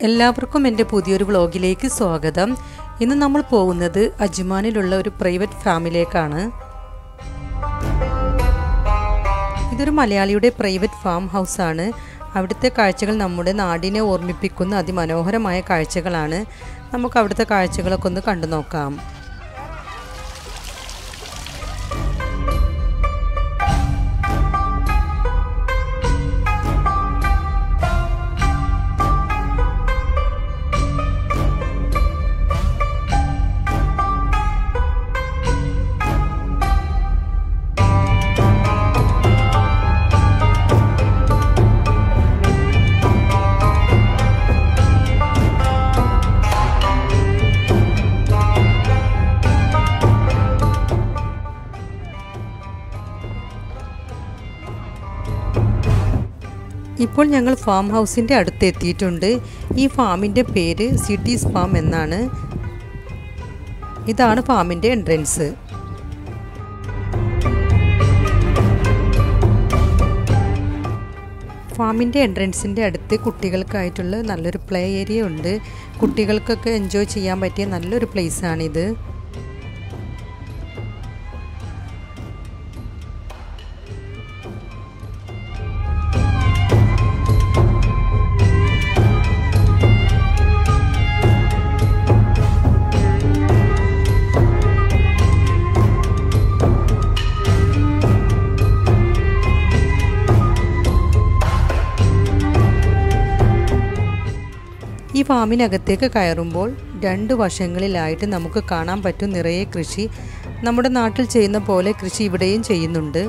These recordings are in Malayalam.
എല്ലാവർക്കും എൻ്റെ പുതിയൊരു വ്ളോഗിലേക്ക് സ്വാഗതം ഇന്ന് നമ്മൾ പോകുന്നത് അജ്മാനിലുള്ള ഒരു പ്രൈവറ്റ് ഫാമിലേക്കാണ് ഇതൊരു മലയാളിയുടെ പ്രൈവറ്റ് ഫാം ഹൗസാണ് അവിടുത്തെ കാഴ്ചകൾ നമ്മുടെ നാടിനെ ഓർമ്മിപ്പിക്കുന്ന അതിമനോഹരമായ കാഴ്ചകളാണ് നമുക്ക് അവിടുത്തെ കാഴ്ചകളൊക്കെ ഒന്ന് കണ്ടു നോക്കാം ഇപ്പോൾ ഞങ്ങൾ ഫാം ഹൗസിൻ്റെ അടുത്ത് എത്തിയിട്ടുണ്ട് ഈ ഫാമിൻ്റെ പേര് സിറ്റീസ് ഫാം എന്നാണ് ഇതാണ് ഫാമിൻ്റെ എൻട്രൻസ് ഫാമിൻ്റെ എൻട്രൻസിൻ്റെ അടുത്ത് കുട്ടികൾക്കായിട്ടുള്ള നല്ലൊരു പ്ലേ ഏരിയ ഉണ്ട് കുട്ടികൾക്കൊക്കെ എൻജോയ് ചെയ്യാൻ പറ്റിയ നല്ലൊരു പ്ലേസാണിത് ഈ ഫാമിനകത്തേക്ക് കയറുമ്പോൾ രണ്ട് വശങ്ങളിലായിട്ട് നമുക്ക് കാണാൻ പറ്റും നിറയെ കൃഷി നമ്മുടെ നാട്ടിൽ ചെയ്യുന്ന പോലെ കൃഷി ഇവിടെയും ചെയ്യുന്നുണ്ട്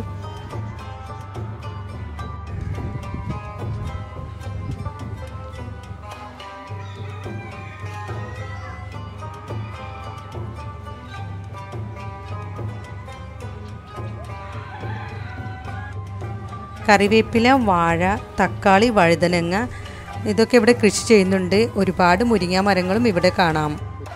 കറിവേപ്പില വാഴ തക്കാളി വഴുതനങ്ങ ഇതൊക്കെ ഇവിടെ കൃഷി ചെയ്യുന്നുണ്ട് ഒരുപാട് മുരിങ്ങ മരങ്ങളും ഇവിടെ കാണാം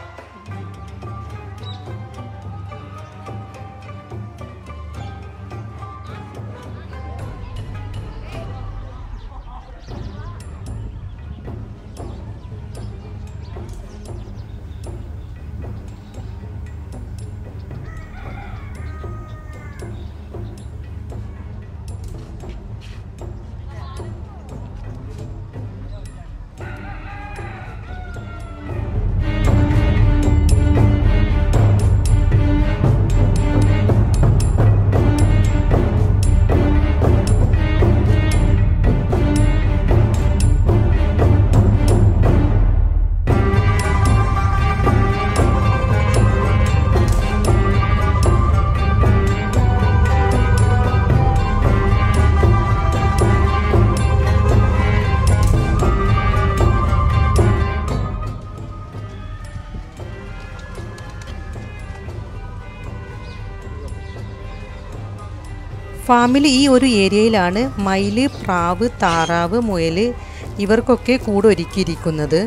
ഫാമിൽ ഈ ഒരു ഏരിയയിലാണ് മയില് പ്രാവ് താറാവ് മുയൽ ഇവർക്കൊക്കെ കൂട് ഒരുക്കിയിരിക്കുന്നത്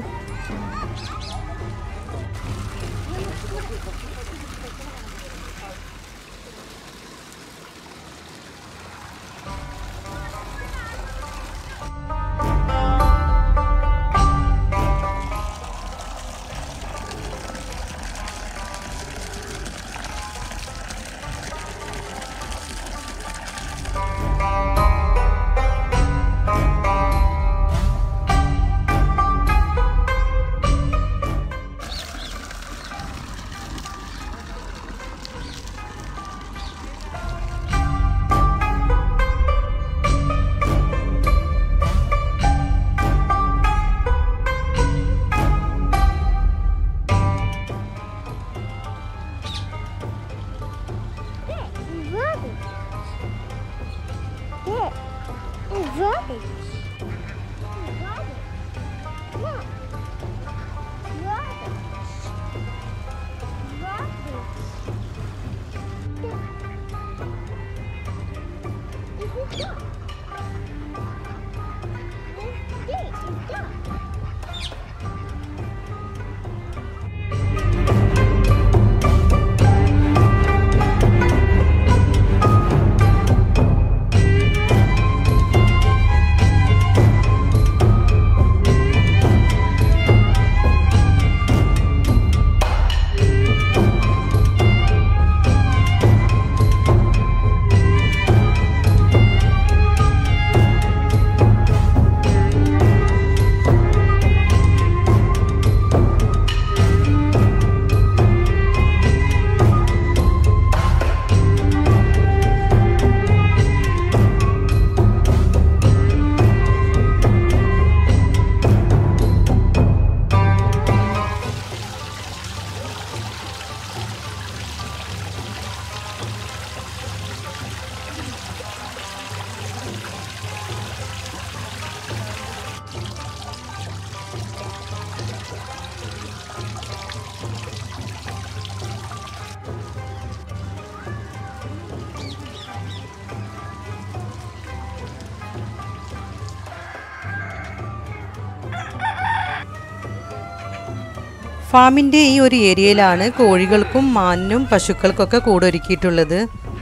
ഫാമിൻ്റെ ഈ ഒരു ഏരിയയിലാണ് കോഴികൾക്കും മാനിനും പശുക്കൾക്കൊക്കെ കൂടൊരുക്കിയിട്ടുള്ളത്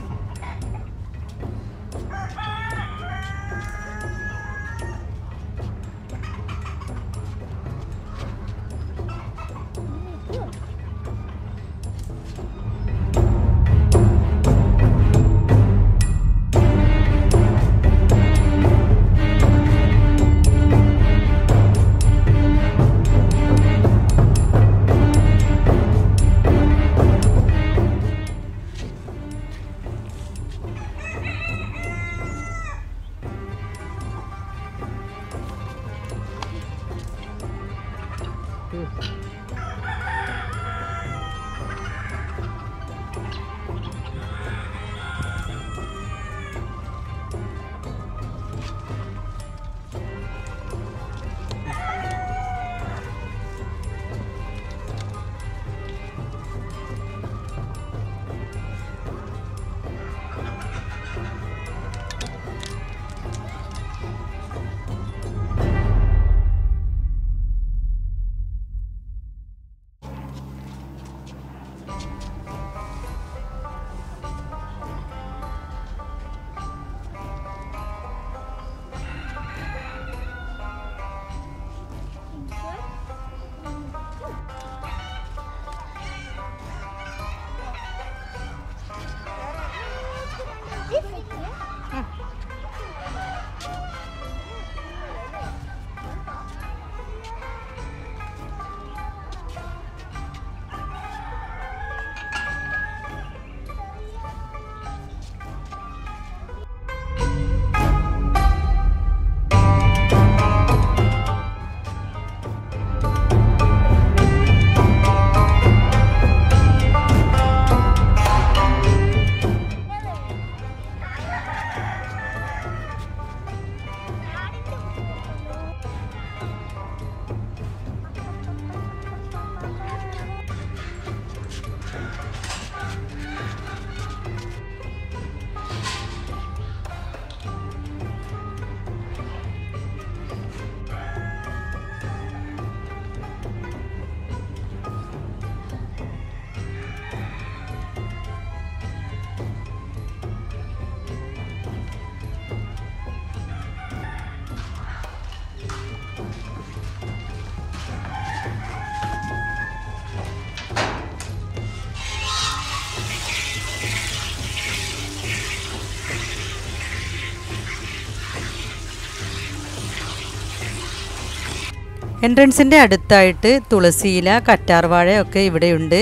എൻട്രൻസിൻ്റെ അടുത്തായിട്ട് തുളസിയില കറ്റാർവാഴ ഒക്കെ ഇവിടെയുണ്ട്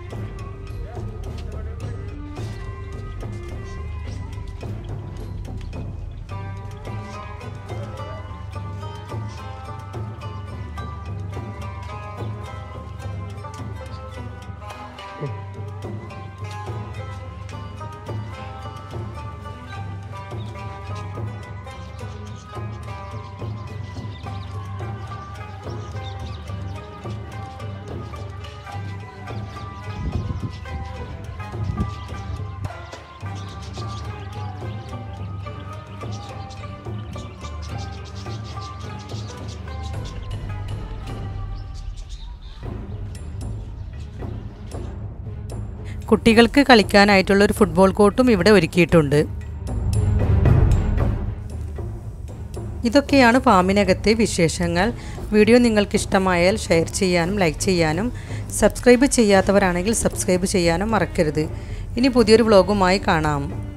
കുട്ടികൾക്ക് കളിക്കാനായിട്ടുള്ള ഒരു ഫുട്ബോൾ കോർട്ടും ഇവിടെ ഒരുക്കിയിട്ടുണ്ട് ഇതൊക്കെയാണ് ഫാമിനകത്തെ വിശേഷങ്ങൾ വീഡിയോ നിങ്ങൾക്ക് ഇഷ്ടമായാൽ ഷെയർ ചെയ്യാനും ലൈക്ക് ചെയ്യാനും സബ്സ്ക്രൈബ് ചെയ്യാത്തവരാണെങ്കിൽ സബ്സ്ക്രൈബ് ചെയ്യാനും മറക്കരുത് ഇനി പുതിയൊരു വ്ളോഗുമായി കാണാം